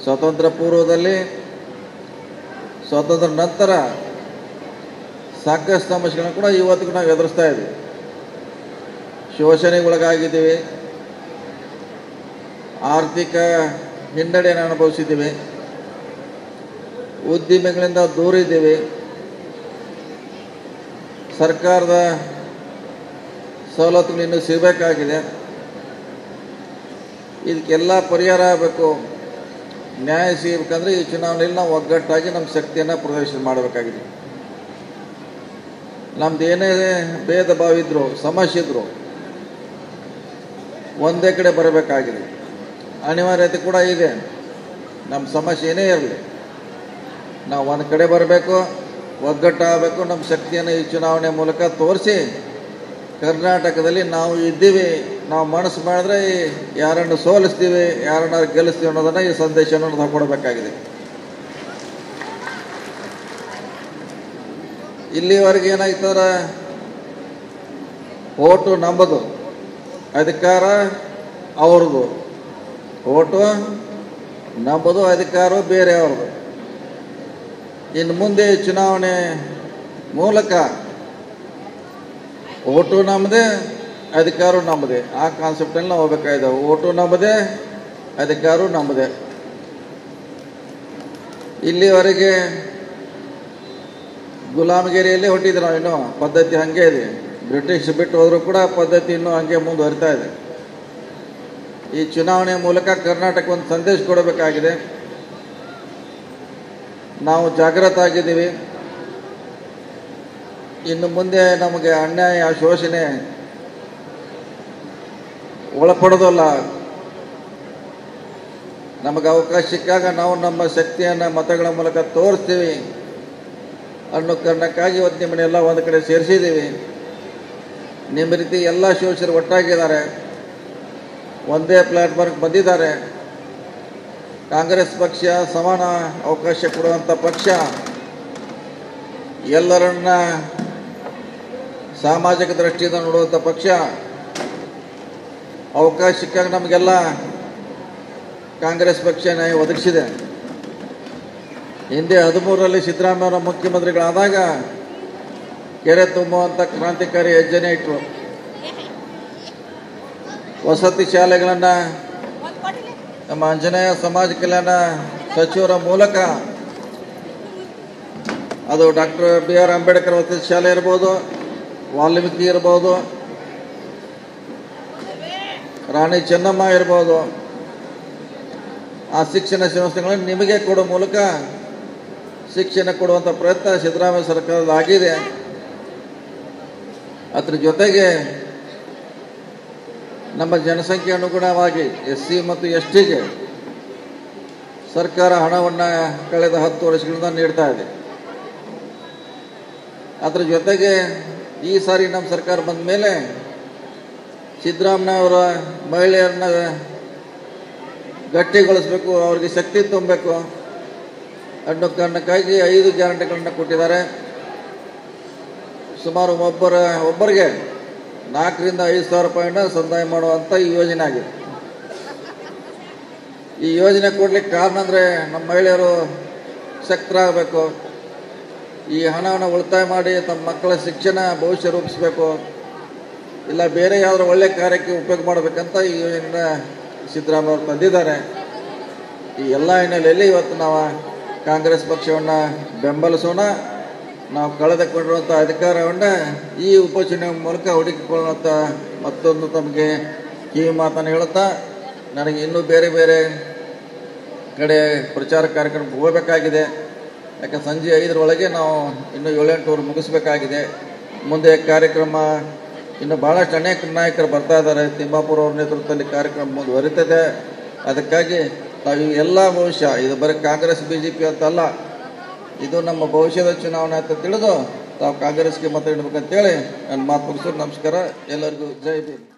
ಸ್ವಾತಂತ್ರ್ಯ ಪೂರ್ವದಲ್ಲಿ ಸ್ವಾತಂತ್ರ್ಯ ನಂತರ ಸಾಕಷ್ಟು ಸಮಸ್ಯೆಗಳನ್ನು ಕೂಡ ಇವತ್ತಿಗೂ ನಾವು ಎದುರಿಸ್ತಾ ಇದ್ದೀವಿ ಶೋಷಣೆಗೊಳಗಾಗಿದ್ದೀವಿ ಆರ್ಥಿಕ ಹಿನ್ನಡೆಯನ್ನು ಅನುಭವಿಸಿದ್ದೀವಿ ಉದ್ದಿಮೆಗಳಿಂದ ದೂರ ಇದ್ದೀವಿ ಸರ್ಕಾರದ ಸವಲತ್ತುಗಳು ಇನ್ನೂ ಸಿಗಬೇಕಾಗಿದೆ ಇದಕ್ಕೆಲ್ಲ ಪರಿಹಾರ ಆಗಬೇಕು ನ್ಯಾಯ ಸಿಗಬೇಕಂದ್ರೆ ಈ ಚುನಾವಣೆಯಲ್ಲಿ ನಾವು ಒಗ್ಗಟ್ಟಾಗಿ ನಮ್ಮ ಶಕ್ತಿಯನ್ನು ಪ್ರದರ್ಶನ ಮಾಡಬೇಕಾಗಿದೆ ನಮ್ದು ಏನೇ ಭೇದ ಭಾವ ಇದ್ರು ಸಮಸ್ಯೆ ಇದ್ರು ಒಂದೇ ಕಡೆ ಬರಬೇಕಾಗಿದೆ ಅನಿವಾರ್ಯತೆ ಕೂಡ ಇದೆ ನಮ್ಮ ಸಮಸ್ಯೆ ಏನೇ ಇರಲಿ ನಾವು ಒಂದು ಕಡೆ ಬರಬೇಕು ಒಗ್ಗಟ್ಟಾಗಬೇಕು ನಮ್ಮ ಶಕ್ತಿಯನ್ನು ಈ ಚುನಾವಣೆ ಮೂಲಕ ತೋರಿಸಿ ಕರ್ನಾಟಕದಲ್ಲಿ ನಾವು ಇದ್ದೀವಿ ನಾವು ಮನಸ್ಸು ಮಾಡಿದ್ರೆ ಯಾರನ್ನು ಸೋಲಿಸ್ತೀವಿ ಯಾರನ್ನ ಗೆಲ್ಲಿಸ್ತೀವಿ ಅನ್ನೋದನ್ನು ಈ ಸಂದೇಶವನ್ನು ನಾವು ಕೊಡಬೇಕಾಗಿದೆ ಇಲ್ಲಿವರೆಗೆ ಏನಾಗ್ತದ ಓಟು ನಂಬದು ಅಧಿಕಾರ ಅವ್ರದ್ದು ಓಟು ನಂಬದು ಅಧಿಕಾರ ಬೇರೆ ಅವ್ರದ್ದು ಇನ್ನು ಮುಂದೆ ಚುನಾವಣೆ ಮೂಲಕ ಓಟು ನಮ್ಮದೇ ಅಧಿಕಾರ ನಮ್ಮದೇ ಆ ಕಾನ್ಸೆಪ್ಟಲ್ಲಿ ನಾವು ಹೋಗ್ಬೇಕಾಗಿದೆ ಓಟು ನಮ್ಮದೇ ಅಧಿಕಾರ ನಮ್ಮದೇ ಇಲ್ಲಿವರೆಗೆ ಗುಲಾಮಗಿರಿಯಲ್ಲಿ ಹೊಟ್ಟಿದ್ರು ನಾವು ಇನ್ನೂ ಪದ್ಧತಿ ಹಾಗೆ ಇದೆ ಬ್ರಿಟಿಷ್ ಬಿಟ್ಟು ಹೋದರೂ ಕೂಡ ಪದ್ಧತಿ ಇನ್ನೂ ಹಂಗೆ ಮುಂದುವರಿತಾ ಇದೆ ಈ ಚುನಾವಣೆ ಮೂಲಕ ಕರ್ನಾಟಕ ಒಂದು ಸಂದೇಶ ಕೊಡಬೇಕಾಗಿದೆ ನಾವು ಜಾಗೃತ ಆಗಿದ್ದೀವಿ ಇನ್ನು ಮುಂದೆ ನಮಗೆ ಅನ್ಯಾಯ ಶೋಷಣೆ ಒಳಪಡೋದಲ್ಲ ನಮಗೆ ಅವಕಾಶ ಸಿಕ್ಕಾಗ ನಾವು ನಮ್ಮ ಶಕ್ತಿಯನ್ನು ಮತಗಳ ಮೂಲಕ ತೋರಿಸ್ತೀವಿ ಅನ್ನೋ ಕಾರಣಕ್ಕಾಗಿ ಇವತ್ತು ನಿಮ್ಮನ್ನೆಲ್ಲ ಒಂದು ಕಡೆ ಸೇರಿಸಿದ್ದೀವಿ ನಿಮ್ಮ ರೀತಿ ಎಲ್ಲ ಶೋಷರು ಒಟ್ಟಾಗಿದ್ದಾರೆ ಒಂದೇ ಪ್ಲಾಟ್ಫಾರ್ಮ್ಗೆ ಬಂದಿದ್ದಾರೆ ಕಾಂಗ್ರೆಸ್ ಪಕ್ಷ ಸಮಾನ ಅವಕಾಶ ಕೊಡುವಂಥ ಪಕ್ಷ ಎಲ್ಲರನ್ನ ಸಾಮಾಜಿಕ ದೃಷ್ಟಿಯಿಂದ ನೋಡುವಂಥ ಪಕ್ಷ ಅವಕಾಶ ಸಿಕ್ಕಾಗ ನಮಗೆಲ್ಲ ಕಾಂಗ್ರೆಸ್ ಪಕ್ಷ ನ್ಯಾಯ ಒದಗಿಸಿದೆ ಹಿಂದೆ ಹದಿಮೂರರಲ್ಲಿ ಸಿದ್ದರಾಮಯ್ಯ ಮುಖ್ಯಮಂತ್ರಿಗಳಾದಾಗ ಕೆರೆ ತುಂಬುವಂಥ ಕ್ರಾಂತಿಕಾರಿ ಹೆಜ್ಜೆನೇ ಇಟ್ಟರು ವಸತಿ ಶಾಲೆಗಳನ್ನು ನಮ್ಮ ಆಂಜನೇಯ ಸಮಾಜ ಕಲ್ಯಾಣ ಸಚಿವರ ಮೂಲಕ ಅದು ಡಾಕ್ಟರ್ ಬಿ ಆರ್ ಅಂಬೇಡ್ಕರ್ ವಸತಿ ಶಾಲೆ ಇರ್ಬೋದು ವಾಲ್ಮೀಕಿ ಇರ್ಬೋದು ರಾಣಿ ಚೆನ್ನಮ್ಮ ಇರ್ಬೋದು ಆ ಶಿಕ್ಷಣ ಸಂಸ್ಥೆಗಳನ್ನು ನಿಮಗೆ ಕೊಡೋ ಮೂಲಕ ಶಿಕ್ಷಣ ಕೊಡುವಂಥ ಪ್ರಯತ್ನ ಸಿದ್ದರಾಮಯ್ಯ ಸರ್ಕಾರದ ಆಗಿದೆ ಅದ್ರ ಜೊತೆಗೆ ನಮ್ಮ ಜನಸಂಖ್ಯೆ ಅನುಗುಣವಾಗಿ ಎಸ್ ಸಿ ಮತ್ತು ಎಸ್ ಟಿಗೆ ಸರ್ಕಾರ ಹಣವನ್ನು ಕಳೆದ ಹತ್ತು ವರ್ಷಗಳಿಂದ ನೀಡ್ತಾ ಇದೆ ಅದ್ರ ಜೊತೆಗೆ ಈ ಸಾರಿ ನಮ್ಮ ಸರ್ಕಾರ ಬಂದ ಮೇಲೆ ಸಿದ್ದರಾಮಯ್ಯ ಅವರ ಮಹಿಳೆಯರನ್ನ ಗಟ್ಟಿಗೊಳಿಸ್ಬೇಕು ಅವ್ರಿಗೆ ಶಕ್ತಿ ತುಂಬಬೇಕು ಅನ್ನೋ ಕಾರಣಕ್ಕಾಗಿ ಐದು ಗ್ಯಾರಂಟಿಗಳನ್ನ ಕೊಟ್ಟಿದ್ದಾರೆ ಸುಮಾರು ಒಬ್ಬರ ಒಬ್ಬರಿಗೆ ನಾಲ್ಕರಿಂದ ಐದು ಸಾವಿರ ರೂಪಾಯಿನ ಸಂದಾಯ ಮಾಡುವಂಥ ಈ ಯೋಜನೆ ಆಗಿದೆ ಈ ಯೋಜನೆ ಕೊಡ್ಲಿಕ್ಕೆ ಕಾರಣ ಅಂದರೆ ನಮ್ಮ ಮಹಿಳೆಯರು ಶಕ್ತರಾಗಬೇಕು ಈ ಹಣವನ್ನು ಉಳಿತಾಯ ಮಾಡಿ ತಮ್ಮ ಮಕ್ಕಳ ಶಿಕ್ಷಣ ಭವಿಷ್ಯ ರೂಪಿಸಬೇಕು ಇಲ್ಲ ಬೇರೆ ಯಾವ್ದಾರು ಒಳ್ಳೆ ಕಾರ್ಯಕ್ಕೆ ಉಪಯೋಗ ಮಾಡಬೇಕಂತ ಈ ಯೋಜನೆನ ಸಿದ್ದರಾಮಯ್ಯ ಅವರು ತಂದಿದ್ದಾರೆ ಈ ಎಲ್ಲ ಹಿನ್ನೆಲೆಯಲ್ಲಿ ಇವತ್ತು ನಾವು ಕಾಂಗ್ರೆಸ್ ಪಕ್ಷವನ್ನು ಬೆಂಬಲಿಸೋಣ ನಾವು ಕಳೆದುಕೊಂಡಿರುವಂಥ ಅಧಿಕಾರವನ್ನು ಈ ಉಪಚುನಾವಣೆ ಮೂಲಕ ಹುಡುಕಿಕೊಳ್ಳುವಂಥ ಮತ್ತೊಂದು ತಮಗೆ ಕಿವಿ ಮಾತನ್ನು ಹೇಳುತ್ತಾ ನನಗೆ ಇನ್ನೂ ಬೇರೆ ಬೇರೆ ಕಡೆ ಪ್ರಚಾರ ಕಾರ್ಯಕ್ರಮಕ್ಕೆ ಹೋಗಬೇಕಾಗಿದೆ ಯಾಕೆ ಸಂಜೆ ಐದರೊಳಗೆ ನಾವು ಇನ್ನೂ ಏಳೆಂಟು ಊರು ಮುಗಿಸ್ಬೇಕಾಗಿದೆ ಮುಂದೆ ಕಾರ್ಯಕ್ರಮ ಇನ್ನು ಭಾಳಷ್ಟು ಅನೇಕ ನಾಯಕರು ಬರ್ತಾ ಇದ್ದಾರೆ ತಿಮ್ಮಾಪುರ ಅವ್ರ ನೇತೃತ್ವದಲ್ಲಿ ಕಾರ್ಯಕ್ರಮ ಮುಂದುವರಿತದೆ ಅದಕ್ಕಾಗಿ ನಾವು ಈ ಎಲ್ಲ ಭವಿಷ್ಯ ಇದು ಬರೀ ಕಾಂಗ್ರೆಸ್ ಬಿ ಜೆ ಪಿ ಅಂತಲ್ಲ ಇದು ನಮ್ಮ ಭವಿಷ್ಯದ ಚುನಾವಣೆ ಅಂತ ತಿಳಿದು ತಾವು ಕಾಂಗ್ರೆಸ್ಗೆ ಮತ ಇಡಬೇಕಂತೇಳಿ ನನ್ನ ಮಾತು ಮುಗಿಸೋದು ನಮಸ್ಕಾರ ಎಲ್ಲರಿಗೂ ಜೈ ಭೀಮ್